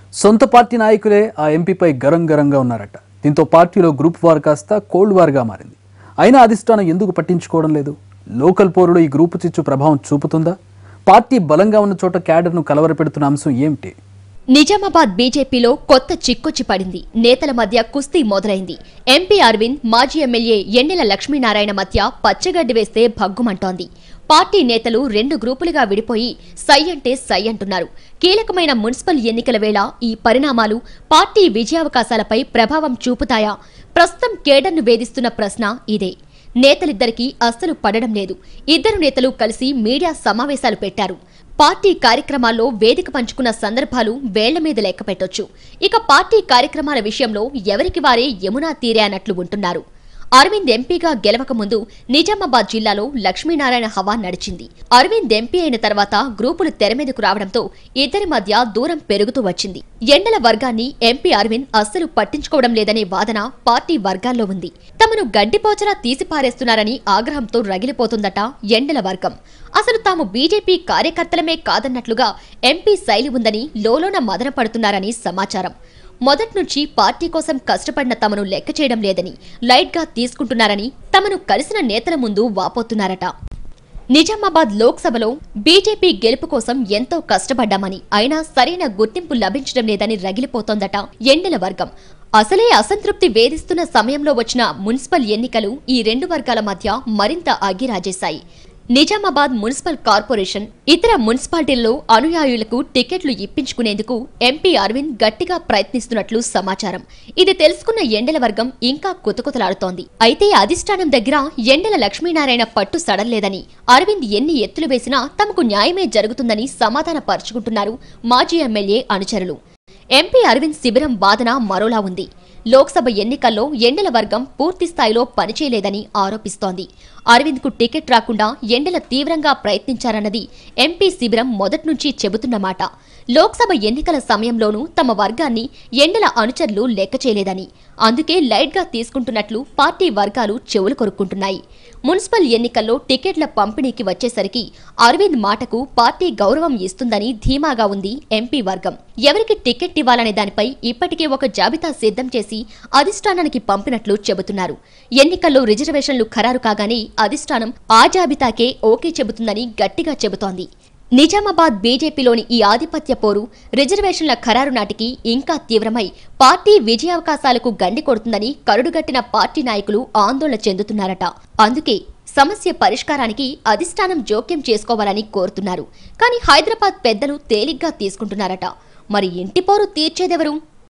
సొంత పార్టీ నాయకులే ఆ ఎంపీపై గరం గరంగా ఉన్నారట దీంతో పార్టీలో గ్రూప్ వార్ కాస్త కోల్డ్ వార్గా మారింది అయినా అధిష్టానం ఎందుకు పట్టించుకోవడం లేదు లోకల్ పోరులో ఈ గ్రూపు చిచ్చు ప్రభావం చూపుతుందా పార్టీ బలంగా ఉన్న చోట క్యాడర్ను కలవరపెడుతున్న అంశం ఏమిటి నిజామాబాద్ బీజేపీలో కొత్త చిక్కొచ్చి పడింది నేతల మధ్య కుస్తీ మొదలైంది ఎంపీ అరవింద్ మాజీ ఎమ్మెల్యే ఎన్నెల లక్ష్మీనారాయణ మధ్య పచ్చగడ్డి వేస్తే భగ్గుమంటోంది పార్టీ నేతలు రెండు గ్రూపులుగా విడిపోయి సై అంటే సై అంటున్నారు కీలకమైన మున్సిపల్ ఎన్నికల వేళ ఈ పరిణామాలు పార్టీ విజయావకాశాలపై ప్రభావం చూపుతాయా ప్రస్తుతం కేడర్ను వేధిస్తున్న ప్రశ్న ఇదే నేతలిద్దరికీ అస్సలు పడడం లేదు ఇద్దరు నేతలు కలిసి మీడియా సమావేశాలు పెట్టారు పార్టీ కార్యక్రమాల్లో వేదిక పంచుకున్న సందర్భాలు వేళ్ల మీద లెక్క పెట్టొచ్చు ఇక పార్టీ కార్యక్రమాల విషయంలో ఎవరికి వారే యమునా తీరే అన్నట్లు ఉంటున్నారు అరవింద్ ఎంపీగా గెలవక ముందు నిజామాబాద్ జిల్లాలో లక్ష్మీనారాయణ హవా నడిచింది అరవింద్ ఎంపీ అయిన తర్వాత గ్రూపులు తెరమీదకు రావడంతో ఇద్దరి మధ్య దూరం పెరుగుతూ వచ్చింది ఎండల వర్గాన్ని ఎంపీ అరవింద్ అస్సలు పట్టించుకోవడం లేదనే వాదన పార్టీ వర్గాల్లో ఉంది తమను గడ్డిపోచలా తీసిపారేస్తున్నారని ఆగ్రహంతో రగిలిపోతుందట ఎండల వర్గం అసలు తాము బీజేపీ కార్యకర్తలమే కాదన్నట్లుగా ఎంపీ శైలి ఉందని లోలోన మదన పడుతున్నారని సమాచారం మొదట్నుంచి పార్టీ కోసం కష్టపడిన తమను లెక్క చేయడం లేదని లైట్గా తీసుకుంటున్నారని తమను కలిసిన నేతల ముందు వాపోతున్నారట నిజామాబాద్ లోక్సభలో బీజేపీ గెలుపు కోసం ఎంతో కష్టపడ్డామని అయినా సరైన గుర్తింపు లభించడం లేదని రగిలిపోతోందట ఎండల వర్గం అసలే అసంతృప్తి వేధిస్తున్న సమయంలో వచ్చిన మున్సిపల్ ఎన్నికలు ఈ రెండు వర్గాల మధ్య మరింత అగ్గిరాజేశాయి నిజామాబాద్ మున్సిపల్ కార్పొరేషన్ ఇతర మున్సిపాలిటీల్లో అనుయాయులకు టికెట్లు ఇప్పించుకునేందుకు ఎంపీ అరవింద్ గట్టిగా ప్రయత్నిస్తున్నట్లు సమాచారం ఇది తెలుసుకున్న ఎండల వర్గం ఇంకా కుతకుతలాడుతోంది అయితే అధిష్టానం దగ్గర ఎండల లక్ష్మీనారాయణ పట్టు సడలేదని అరవింద్ ఎన్ని ఎత్తులు వేసినా తమకు న్యాయమే జరుగుతుందని సమాధాన పరుచుకుంటున్నారు మాజీ ఎమ్మెల్యే అనుచరులు ఎంపీ అరవింద్ శిబిరం వాదన మరోలా ఉంది లోక్సభ ఎన్నికల్లో ఎండల వర్గం పూర్తి స్థాయిలో పనిచేయలేదని ఆరోపిస్తోంది అరవింద్ కు టికెట్ రాకుండా ఎండల తీవ్రంగా ప్రయత్నించారన్నది ఎంపీ శిబిరం మొదట్నుంచి చెబుతున్నమాట లోక్సభ ఎన్నికల సమయంలోనూ తమ వర్గాన్ని ఎండల అనుచరులు లెక్క చేయలేదని అందుకే లైట్గా తీసుకుంటున్నట్లు పార్టీ వర్గాలు చెవులు కొరుక్కుంటున్నాయి మున్సిపల్ ఎన్నికల్లో టికెట్ల పంపిణీకి వచ్చేసరికి అరవింద్ మాటకు పార్టీ గౌరవం ఇస్తుందని ధీమాగా ఉంది ఎంపీ వర్గం ఎవరికి టికెట్ ఇవ్వాలనే దానిపై ఇప్పటికే ఒక జాబితా సిద్ధం చేసి అధిష్టానానికి పంపినట్లు చెబుతున్నారు ఎన్నికల్లో రిజర్వేషన్లు ఖరారు కాగానే అధిష్టానం ఆ జాబితాకే ఓకే చెబుతుందని గట్టిగా చెబుతోంది నిజామాబాద్ బీజేపీలోని ఈ ఆధిపత్య పోరు రిజర్వేషన్ల ఖరారు నాటికి ఇంకా తీవ్రమై పార్టీ విజయావకాశాలకు గండి కొడుతుందని కరుడుగట్టిన పార్టీ నాయకులు ఆందోళన చెందుతున్నారట అందుకే సమస్య పరిష్కారానికి అధిష్టానం జోక్యం చేసుకోవాలని కోరుతున్నారు కానీ హైదరాబాద్ పెద్దలు తేలిగ్గా తీసుకుంటున్నారట మరి ఇంటి పోరు తీర్చేదెవరు